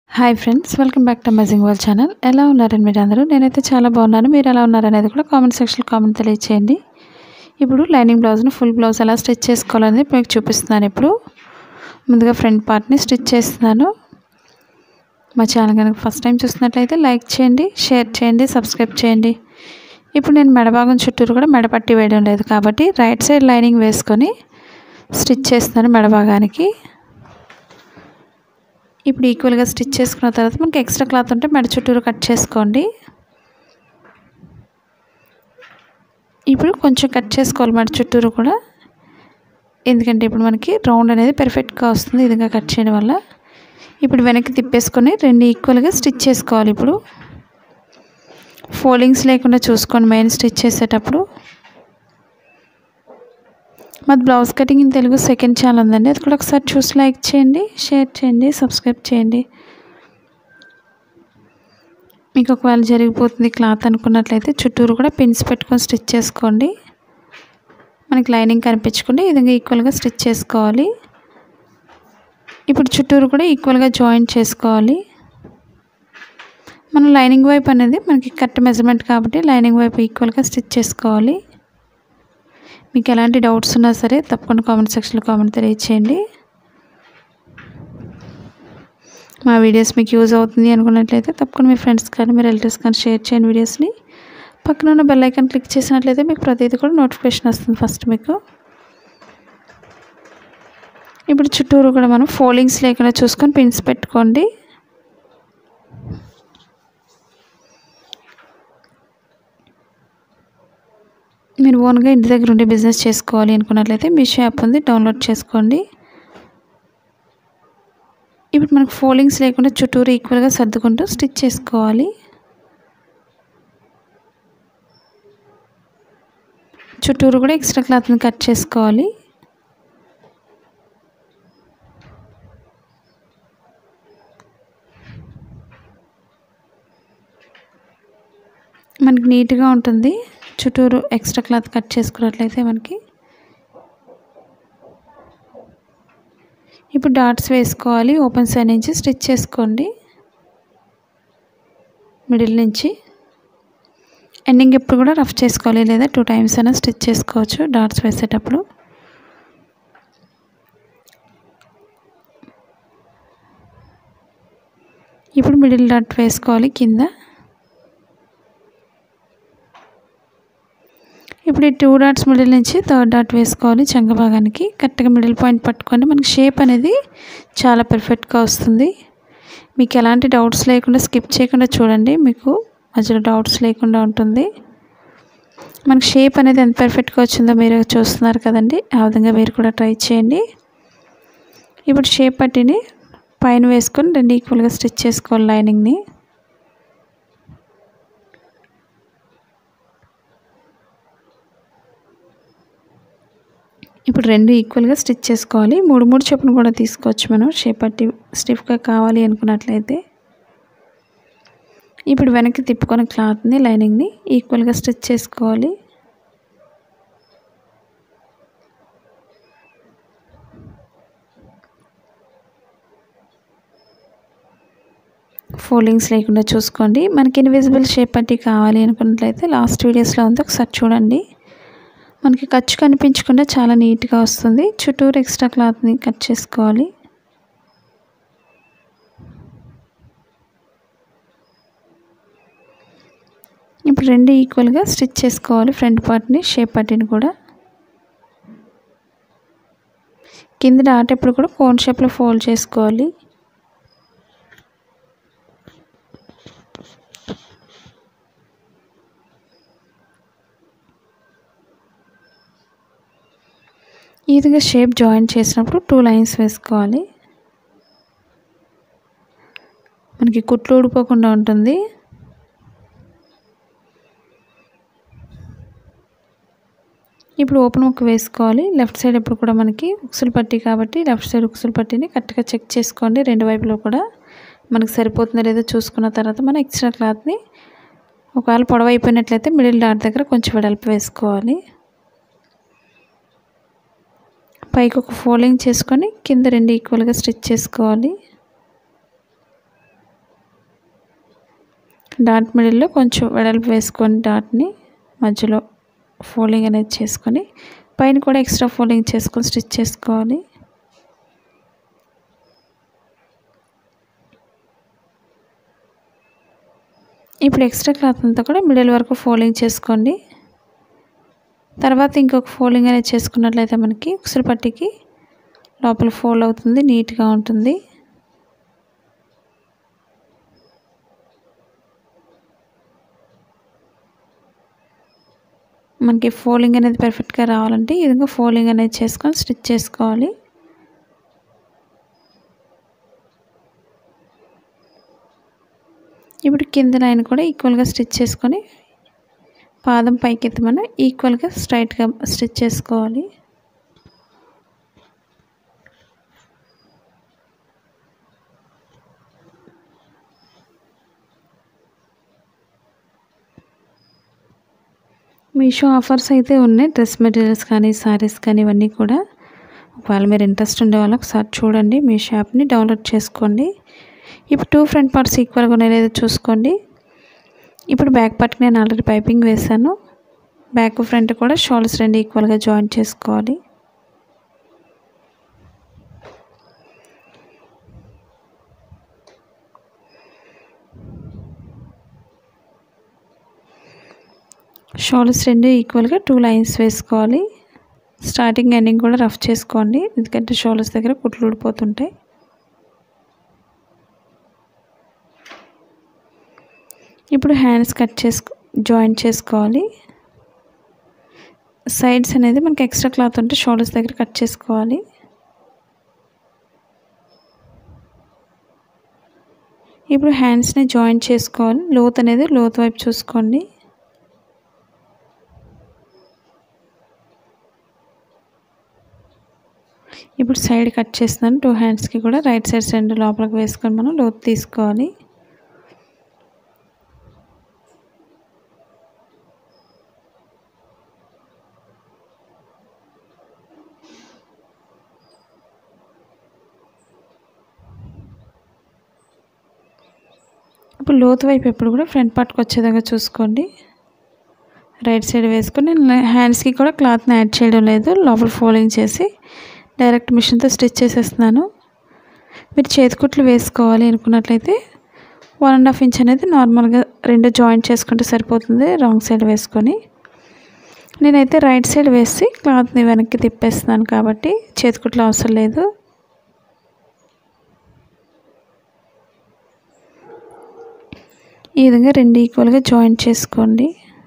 hi friends welcome back to amazing world channel ఎలా ఉన్నారండి మీరు అందరూ నేనైతే చాలా బాగున్నాను మీరు ఎలా ఉన్నారనేది కూడా కామెంట్ సెక్షన్లో కామెంట్ తెలియచేయండి ఇప్పుడు లైనింగ్ బ్లౌజ్ను ఫుల్ బ్లౌజ్ ఎలా స్టిచ్ చేసుకోవాలనేది మీకు చూపిస్తున్నాను ఇప్పుడు ముందుగా ఫ్రంట్ పార్ట్ని స్టిచ్ చేస్తున్నాను మా ఛానల్ కనుక ఫస్ట్ టైం చూస్తున్నట్లయితే లైక్ చేయండి షేర్ చేయండి సబ్స్క్రైబ్ చేయండి ఇప్పుడు నేను మెడభాగం చుట్టూరు కూడా మెడపట్టి వేయడం లేదు కాబట్టి రైట్ సైడ్ లైనింగ్ వేసుకొని స్టిచ్ చేస్తున్నాను మెడభాగానికి ఇప్పుడు ఈక్వల్గా స్టిచ్ చేసుకున్న తర్వాత మనకి ఎక్స్ట్రా క్లాత్ ఉంటే మెడ చుట్టూరు కట్ చేసుకోండి ఇప్పుడు కొంచెం కట్ చేసుకోవాలి మెడ చుట్టూరు కూడా ఎందుకంటే ఇప్పుడు మనకి రౌండ్ అనేది పర్ఫెక్ట్గా వస్తుంది ఇదిగా కట్ చేయడం వల్ల ఇప్పుడు వెనక్కి తిప్పేసుకొని రెండు ఈక్వల్గా స్టిచ్ చేసుకోవాలి ఇప్పుడు ఫోల్డింగ్స్ లేకుండా చూసుకోండి మెయిన్ స్టిచ్ చేసేటప్పుడు మాది blouse cutting in Telugu second channel ఉందండి అది కూడా ఒకసారి చూసి లైక్ చేయండి షేర్ చేయండి సబ్స్క్రైబ్ చేయండి మీకు ఒకవేళ జరిగిపోతుంది క్లాత్ అనుకున్నట్లయితే చుట్టూరు కూడా పిన్స్ పెట్టుకొని స్టిచ్ చేసుకోండి మనకి లైనింగ్ కనిపించకుండా ఈ విధంగా ఈక్వల్గా స్టిచ్ చేసుకోవాలి ఇప్పుడు చుట్టూరు కూడా ఈక్వల్గా జాయింట్ చేసుకోవాలి మన లైనింగ్ వైపు అనేది మనకి కరెక్ట్ మెజర్మెంట్ కాబట్టి లైనింగ్ వైపు ఈక్వల్గా స్టిచ్ చేసుకోవాలి మీకు ఎలాంటి డౌట్స్ ఉన్నా సరే తప్పకుండా కామెంట్ సెక్షన్లో కామెంట్ తెలియచేయండి మా వీడియోస్ మీకు యూజ్ అవుతుంది అనుకున్నట్లయితే తప్పకుండా మీ ఫ్రెండ్స్ కానీ మీ రిలేటివ్స్ కానీ షేర్ చేయండి వీడియోస్ని పక్కన ఉన్న బెల్ ఐకాన్ క్లిక్ చేసినట్లయితే మీకు ప్రతిదీ కూడా నోటిఫికేషన్ వస్తుంది ఫస్ట్ మీకు ఇప్పుడు చుట్టూరు కూడా మనం ఫోల్డింగ్స్ లేకుండా చూసుకొని పిన్స్ పెట్టుకోండి మీరు ఓన్గా ఇంటి దగ్గర ఉండి బిజినెస్ చేసుకోవాలి అనుకున్నట్లయితే మీ షాప్ ఉంది డౌన్లోడ్ చేసుకోండి ఇప్పుడు మనకు ఫోల్డింగ్స్ లేకుండా చుట్టూరు ఈక్వల్గా సర్దుకుంటూ స్టిచ్ చేసుకోవాలి చుట్టూరు కూడా ఎక్స్ట్రా క్లాత్ని కట్ చేసుకోవాలి మనకి నీట్గా ఉంటుంది చుట్టూరు ఎక్స్ట్రా క్లాత్ కట్ చేసుకున్నట్లయితే మనకి ఇప్పుడు డాట్స్ వేసుకోవాలి ఓపెన్ సైడ్ నుంచి స్టిచ్ చేసుకోండి మిడిల్ నుంచి ఎండింగ్ ఎప్పుడు కూడా రఫ్ చేసుకోవాలి లేదా టూ టైమ్స్ అయినా స్టిచ్ చేసుకోవచ్చు డాట్స్ వేసేటప్పుడు ఇప్పుడు మిడిల్ డాట్ వేసుకోవాలి కింద ఇప్పుడు ఈ టూ డాట్స్ మిడిల్ నుంచి థర్డ్ డాట్ వేసుకోవాలి చంక భాగానికి కరెక్ట్గా మిడిల్ పాయింట్ పట్టుకొని మనకి షేప్ అనేది చాలా పర్ఫెక్ట్గా వస్తుంది మీకు ఎలాంటి డౌట్స్ లేకుండా స్కిప్ చేయకుండా చూడండి మీకు మధ్యలో డౌట్స్ లేకుండా ఉంటుంది మనకి షేప్ అనేది ఎంత పర్ఫెక్ట్గా వచ్చిందో మీరు చూస్తున్నారు కదండి ఆ విధంగా మీరు కూడా ట్రై చేయండి ఇప్పుడు షేప్ పట్టిని పైన వేసుకొని రెండు ఈక్వల్గా స్టిచ్ చేసుకోవాలి లైనింగ్ని ఇప్పుడు రెండు ఈక్వల్గా స్టిచ్ చేసుకోవాలి మూడు మూడు చొప్పున కూడా తీసుకోవచ్చు మనం షేప్ పట్టి స్టిఫ్గా కావాలి అనుకున్నట్లయితే ఇప్పుడు వెనక్కి తిప్పుకొని క్లాత్ని లైనింగ్ని ఈక్వల్గా స్టిచ్ చేసుకోవాలి ఫోల్డింగ్స్ లేకుండా చూసుకోండి మనకి ఇన్విజిబుల్ షేప్ పట్టి కావాలి అనుకున్నట్లయితే లాస్ట్ వీడియోస్లో ఉంది ఒకసారి చూడండి మనకి ఖర్చు కనిపించకుండా చాలా నీట్గా వస్తుంది చుట్టూరు ఎక్స్ట్రా క్లాత్ని కట్ చేసుకోవాలి ఇప్పుడు రెండు ఈక్వల్గా స్టిచ్ చేసుకోవాలి ఫ్రంట్ పార్ట్ని షేప్ పట్టిని కూడా కింద డాట్ ఎప్పుడు కూడా కోన్ షేప్లో ఫోల్డ్ చేసుకోవాలి ఈ విధంగా షేప్ జాయింట్ చేసినప్పుడు టూ లైన్స్ వేసుకోవాలి మనకి కుట్లు ఊడిపోకుండా ఉంటుంది ఇప్పుడు ఓపెన్ ముక్క వేసుకోవాలి లెఫ్ట్ సైడ్ ఎప్పుడు కూడా మనకి ఉక్సులు పట్టి కాబట్టి లెఫ్ట్ సైడ్ ఉక్సులు పట్టిని కరెక్ట్గా చెక్ చేసుకోండి రెండు వైపులో కూడా మనకి సరిపోతుందో లేదో చూసుకున్న తర్వాత మనం ఎక్స్ట్రా క్లాత్ని ఒకవేళ పొడవు అయిపోయినట్లయితే మిడిల్ డాట్ దగ్గర కొంచెం వెడల్పు వేసుకోవాలి పైకి ఒక ఫోల్డింగ్ చేసుకొని కింద రెండు ఈక్వల్గా స్టిచ్ చేసుకోవాలి డాట్ మిడిల్లో కొంచెం వెడల్పు వేసుకొని డాట్ని మధ్యలో ఫోల్డింగ్ అనేది చేసుకొని పైన కూడా ఎక్స్ట్రా ఫోల్డింగ్ చేసుకొని స్టిచ్ చేసుకోవాలి ఇప్పుడు ఎక్స్ట్రా క్లాత్ అంతా కూడా మిడిల్ వరకు ఫోల్డింగ్ చేసుకోండి తర్వాత ఇంకొక ఫోల్డింగ్ అనేది చేసుకున్నట్లయితే మనకి ఉక్సులు పట్టికి లోపల ఫోల్డ్ అవుతుంది నీట్గా ఉంటుంది మనకి ఫోల్డింగ్ అనేది పర్ఫెక్ట్గా రావాలంటే ఈ విధంగా ఫోల్డింగ్ అనేది చేసుకొని స్టిచ్ చేసుకోవాలి ఇప్పుడు కింద లైన్ కూడా ఈక్వల్గా స్టిచ్ చేసుకొని పాదం పైకెత్తి మనం ఈక్వల్గా స్ట్రైట్గా స్టిచ్ చేసుకోవాలి మీషో ఆఫర్స్ అయితే ఉన్నాయి డ్రెస్ మెటీరియల్స్ కానీ శారీస్ కానీ ఇవన్నీ కూడా ఒకవేళ మీరు ఇంట్రెస్ట్ ఉండే వాళ్ళు ఒకసారి చూడండి మీ షాప్ని డౌన్లోడ్ చేసుకోండి ఇప్పుడు టూ ఫ్రంట్ పార్ట్స్ ఈక్వల్గా ఉన్నాయి లేదో చూసుకోండి ఇప్పుడు బ్యాక్ పార్ట్కి నేను ఆల్రెడీ పైపింగ్ వేసాను బ్యాక్ ఫ్రంట్ కూడా షోల్డర్స్ రెండు ఈక్వల్గా జాయిన్ చేసుకోవాలి షోల్డర్స్ రెండు ఈక్వల్గా టూ లైన్స్ వేసుకోవాలి స్టార్టింగ్ ఎండింగ్ కూడా రఫ్ చేసుకోండి ఎందుకంటే షోల్డర్స్ దగ్గర కుట్లు ఊడిపోతుంటాయి ఇప్పుడు హ్యాండ్స్ కట్ చేసుకో జాయిన్ చేసుకోవాలి సైడ్స్ అనేది మనకి ఎక్స్ట్రా క్లాత్ ఉంటే షోల్డర్స్ దగ్గర కట్ చేసుకోవాలి ఇప్పుడు హ్యాండ్స్ని జాయిన్ చేసుకోవాలి లోత్ అనేది లోత్ వైపు చూసుకోండి ఇప్పుడు సైడ్ కట్ చేస్తున్నాను టూ హ్యాండ్స్కి కూడా రైట్ సైడ్ రెండు లోపలికి వేసుకొని మనం లోతు తీసుకోవాలి ఇప్పుడు లోతు వైపు ఎప్పుడు కూడా ఫ్రంట్ పార్ట్కి వచ్చేదాకా చూసుకోండి రైట్ సైడ్ వేసుకొని నేను హ్యాండ్స్కి కూడా క్లాత్ని యాడ్ చేయడం లేదు లోపల ఫోల్డింగ్ చేసి డైరెక్ట్ మిషన్తో స్టిచ్ చేసేస్తున్నాను మీరు చేతికుట్లు వేసుకోవాలి అనుకున్నట్లయితే వన్ అండ్ హాఫ్ ఇంచ్ అనేది నార్మల్గా రెండు జాయింట్ చేసుకుంటే సరిపోతుంది రాంగ్ సైడ్ వేసుకొని నేనైతే రైట్ సైడ్ వేసి క్లాత్ని వెనక్కి తిప్పేస్తున్నాను కాబట్టి చేతికుట్లు అవసరం లేదు ఈ విధంగా రెండు ఈక్వల్గా జాయింట్ చేసుకోండి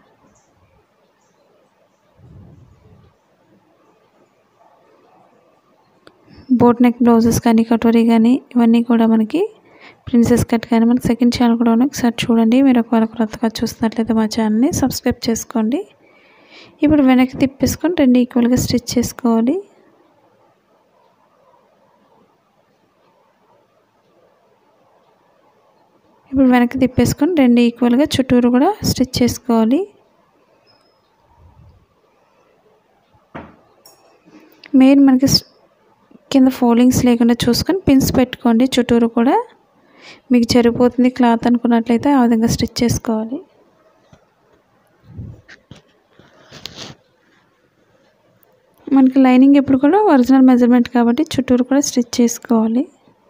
బోట్ నెక్ బ్లౌజెస్ కానీ కటోరీ కానీ ఇవన్నీ కూడా మనకి ప్రిన్సెస్ కట్ కానీ మనకి సెకండ్ ఛానల్ కూడా ఉన్నాయి ఒకసారి చూడండి మీరు ఒకవేళ కొత్తగా చూస్తున్నట్లయితే మా ఛానల్ని సబ్స్క్రైబ్ చేసుకోండి ఇప్పుడు వెనక్కి తిప్పేసుకొని రెండు ఈక్వల్గా స్టిచ్ చేసుకోవాలి ఇప్పుడు వెనక్కి తిప్పేసుకొని రెండు ఈక్వల్గా చుట్టూరు కూడా స్టిచ్ చేసుకోవాలి మెయిన్ మనకి కింద ఫోల్డింగ్స్ లేకుండా చూసుకొని పిన్స్ పెట్టుకోండి చుట్టూరు కూడా మీకు సరిపోతుంది క్లాత్ అనుకున్నట్లయితే ఆ విధంగా స్టిచ్ చేసుకోవాలి మనకి లైనింగ్ ఎప్పుడు కూడా ఒరిజినల్ మెజర్మెంట్ కాబట్టి చుట్టూరు కూడా స్టిచ్ చేసుకోవాలి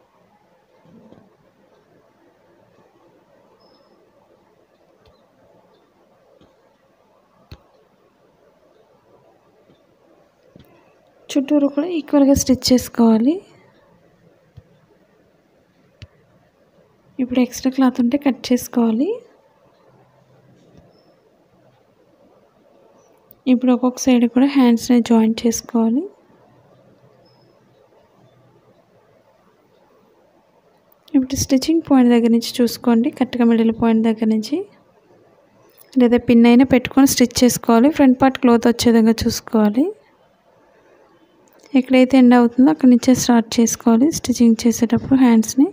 చుట్టూరు కూడా ఈక్వల్గా స్టిచ్ చేసుకోవాలి ఇప్పుడు ఎక్స్ట్రా క్లాత్ ఉంటే కట్ చేసుకోవాలి ఇప్పుడు ఒక్కొక్క సైడ్ కూడా హ్యాండ్స్ని జాయింట్ చేసుకోవాలి ఇప్పుడు స్టిచ్చింగ్ పాయింట్ దగ్గర నుంచి చూసుకోండి కరెక్ట్గా మిడిల్ పాయింట్ దగ్గర నుంచి లేదా పిన్ అయినా పెట్టుకొని స్టిచ్ చేసుకోవాలి ఫ్రంట్ పార్ట్ క్లోత్ వచ్చే విధంగా చూసుకోవాలి ఎక్కడైతే ఎండ్ అవుతుందో అక్కడి నుంచే స్టార్ట్ చేసుకోవాలి స్టిచ్చింగ్ చేసేటప్పుడు హ్యాండ్స్ని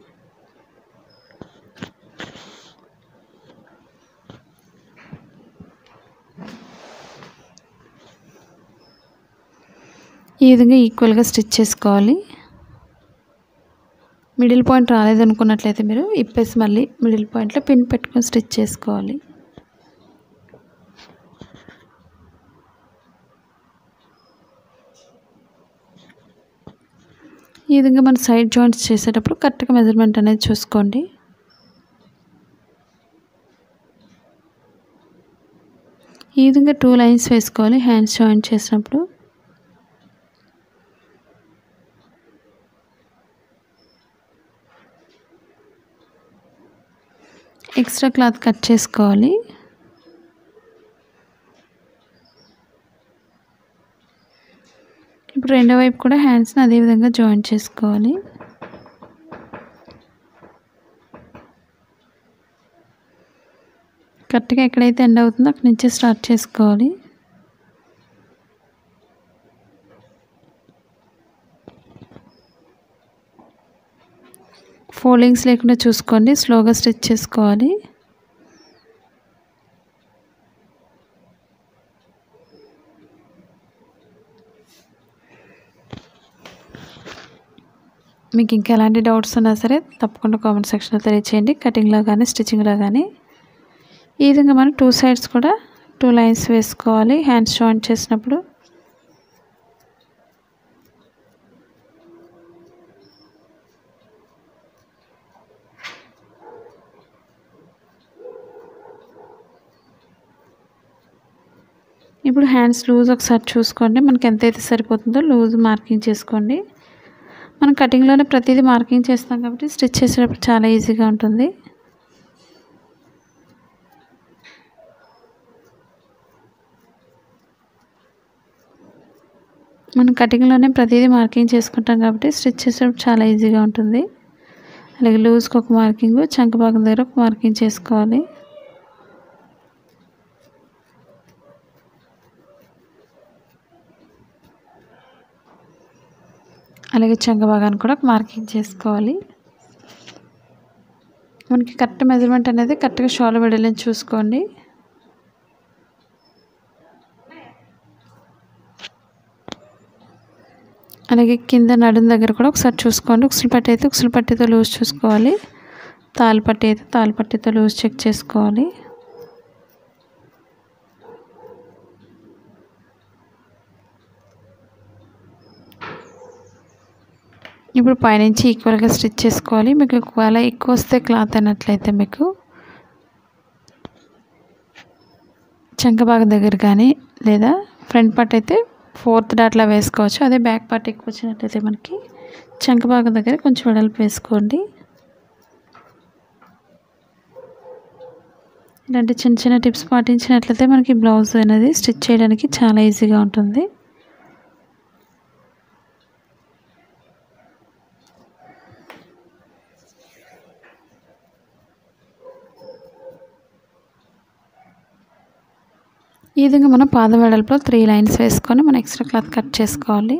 ఈ విధంగా ఈక్వల్గా స్టిచ్ చేసుకోవాలి మిడిల్ పాయింట్ రాలేదనుకున్నట్లయితే మీరు ఇప్పేసి మళ్ళీ మిడిల్ పాయింట్లో పిన్ పెట్టుకొని స్టిచ్ చేసుకోవాలి ఈ విధంగా మన సైడ్ జాయింట్స్ చేసేటప్పుడు కరెక్ట్గా మెజర్మెంట్ అనేది చూసుకోండి ఈ విధంగా టూ లైన్స్ వేసుకోవాలి హ్యాండ్స్ జాయింట్ చేసినప్పుడు ఎక్స్ట్రా క్లాత్ కట్ చేసుకోవాలి ఇప్పుడు రెండో వైపు కూడా హ్యాండ్స్ని అదే విధంగా జాయిన్ చేసుకోవాలి కరెక్ట్గా ఎక్కడైతే ఎండ్ అవుతుందో అక్కడి నుంచే స్టార్ట్ చేసుకోవాలి ఫోల్డింగ్స్ లేకుండా చూసుకోండి స్లోగా స్టిచ్ చేసుకోవాలి మీకు ఇంకా ఎలాంటి డౌట్స్ ఉన్నా సరే తప్పకుండా కామెంట్ సెక్షన్లో తెలియచేయండి కటింగ్లో కానీ స్టిచ్చింగ్లో కానీ ఈ విధంగా మనం టూ సైడ్స్ కూడా టూ లైన్స్ వేసుకోవాలి హ్యాండ్స్ జాయింట్ చేసినప్పుడు ఇప్పుడు హ్యాండ్స్ లూజ్ ఒకసారి చూసుకోండి మనకి ఎంతైతే సరిపోతుందో లూజ్ మార్కింగ్ చేసుకోండి మనం కటింగ్లోనే ప్రతిదీ మార్కింగ్ చేస్తాం కాబట్టి స్టిచ్ చేసేటప్పుడు చాలా ఈజీగా ఉంటుంది మనం కటింగ్లోనే ప్రతిదీ మార్కింగ్ చేసుకుంటాం కాబట్టి స్టిచ్ చేసేటప్పుడు చాలా ఈజీగా ఉంటుంది అలాగే లూజ్కి ఒక మార్కింగ్ చంక భాగం దగ్గర ఒక మార్కింగ్ చేసుకోవాలి అలాగే చంక భాగాన్ని కూడా మార్కింగ్ చేసుకోవాలి మనకి కరెక్ట్ మెజర్మెంట్ అనేది కరెక్ట్గా షాల్ వెడలని చూసుకోండి అలాగే కింద నడుం దగ్గర కూడా ఒకసారి చూసుకోండి ఉక్సులు పట్టి అయితే ఉక్సులు పట్టితో లూజ్ చూసుకోవాలి తాళ్ళు పట్టి అయితే తాళ్ళు పట్టితో లూజ్ చెక్ చేసుకోవాలి ఇప్పుడు పైనుంచి ఈక్వల్గా స్టిచ్ చేసుకోవాలి మీకు ఒకవేళ ఎక్కువ వస్తే క్లాత్ అన్నట్లయితే మీకు చంక భాగం దగ్గర కానీ లేదా ఫ్రంట్ పార్ట్ అయితే ఫోర్త్ డాట్లా వేసుకోవచ్చు అదే బ్యాక్ పార్ట్ ఎక్కువ వచ్చినట్లయితే మనకి చంక భాగం దగ్గర కొంచెం వెడల్పు వేసుకోండి ఇలాంటి చిన్న చిన్న టిప్స్ పాటించినట్లయితే మనకి బ్లౌజ్ అనేది స్టిచ్ చేయడానికి చాలా ఈజీగా ఉంటుంది ఈ విధంగా మనం పాద వెడల్పులో త్రీ లైన్స్ వేసుకొని మనం ఎక్స్ట్రా క్లాత్ కట్ చేసుకోవాలి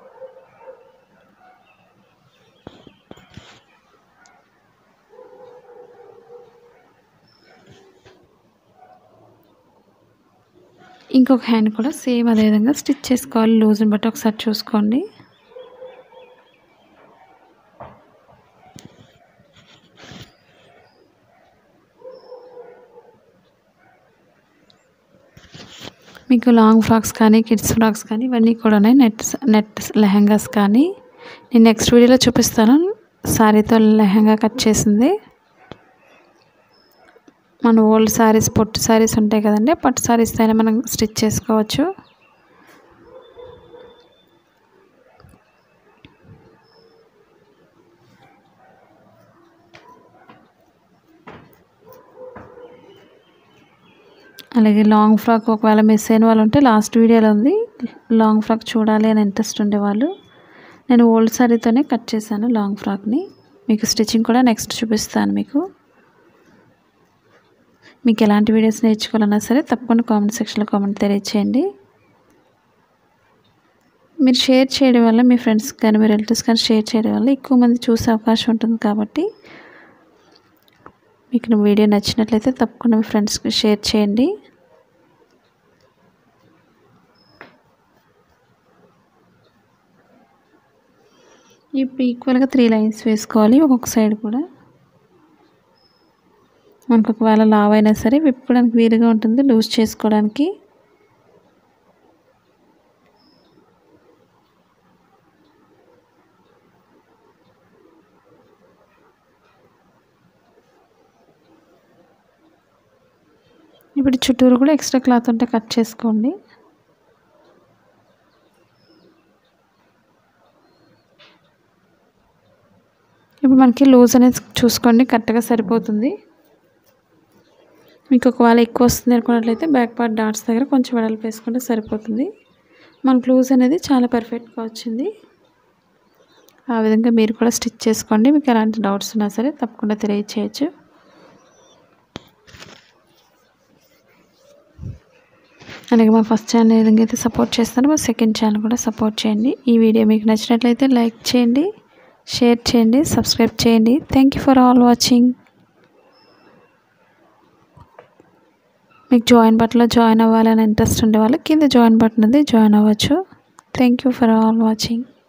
ఇంకొక హ్యాండ్ కూడా సేమ్ అదే విధంగా స్టిచ్ చేసుకోవాలి లూజ్ని బట్టి ఒకసారి చూసుకోండి మీకు లాంగ్ ఫ్రాక్స్ కానీ కిడ్స్ ఫ్రాక్స్ కానీ ఇవన్నీ కూడా ఉన్నాయి నెట్ నెట్ లెహంగాస్ కానీ నేను నెక్స్ట్ వీడియోలో చూపిస్తాను శారీతో లెహంగా కట్ చేసింది మన ఓల్డ్ శారీస్ పొట్టు శారీస్ ఉంటాయి కదండి పట్టు శారీస్ అయినా మనం స్టిచ్ చేసుకోవచ్చు అలాగే లాంగ్ ఫ్రాక్ ఒకవేళ మిస్ అయిన వాళ్ళు ఉంటే లాస్ట్ వీడియోలో ఉంది లాంగ్ ఫ్రాక్ చూడాలి అని ఇంట్రెస్ట్ ఉండేవాళ్ళు నేను ఓల్డ్ శారీతోనే కట్ చేశాను లాంగ్ ఫ్రాక్ని మీకు స్టిచ్చింగ్ కూడా నెక్స్ట్ చూపిస్తాను మీకు మీకు ఎలాంటి వీడియోస్ నేర్చుకోవాలన్నా సరే తప్పకుండా కామెంట్ సెక్షన్లో కామెంట్ తెలియచేయండి మీరు షేర్ చేయడం వల్ల మీ ఫ్రెండ్స్ కానీ మీ రిలేటివ్స్ కానీ షేర్ చేయడం వల్ల ఎక్కువ మంది చూసే అవకాశం ఉంటుంది కాబట్టి మీకు నా వీడియో నచ్చినట్లయితే తప్పకుండా మీ ఫ్రెండ్స్కి షేర్ చేయండి ఈ ఇప్పుడు ఈక్వల్గా త్రీ లైన్స్ వేసుకోవాలి ఒక్కొక్క సైడ్ కూడా మనకు ఒకవేళ లావ్ అయినా సరే విప్పుకోవడానికి వీలుగా ఉంటుంది లూజ్ చేసుకోవడానికి ఇప్పుడు చుట్టూరు కూడా ఎక్స్ట్రా క్లాత్ ఉంటే కట్ చేసుకోండి ఇప్పుడు మనకి లూజ్ అనేది చూసుకోండి కరెక్ట్గా సరిపోతుంది మీకు ఒకవేళ ఎక్కువ వస్తుంది అనుకున్నట్లయితే బ్యాక్ పార్ట్ డాట్స్ దగ్గర కొంచెం వెడల్పు వేసుకుంటే సరిపోతుంది మనకు లూజ్ అనేది చాలా పర్ఫెక్ట్గా వచ్చింది ఆ విధంగా మీరు కూడా స్టిచ్ చేసుకోండి మీకు ఎలాంటి డౌట్స్ ఉన్నా సరే తప్పకుండా తెలియచేయచ్చు అలాగే మా ఫస్ట్ ఛానల్ ఏ విధంగా అయితే సపోర్ట్ చేస్తారో మా సెకండ్ ఛానల్ కూడా సపోర్ట్ చేయండి ఈ వీడియో మీకు నచ్చినట్లయితే లైక్ చేయండి షేర్ చేయండి సబ్స్క్రైబ్ చేయండి thank you for all watching మీకు జాయిన్ బటన్లో జాయిన్ అవ్వాలని ఇంట్రెస్ట్ ఉండే వాళ్ళు కింద జాయిన్ బటన్ ఉంది జాయిన్ అవ్వచ్చు thank you for all watching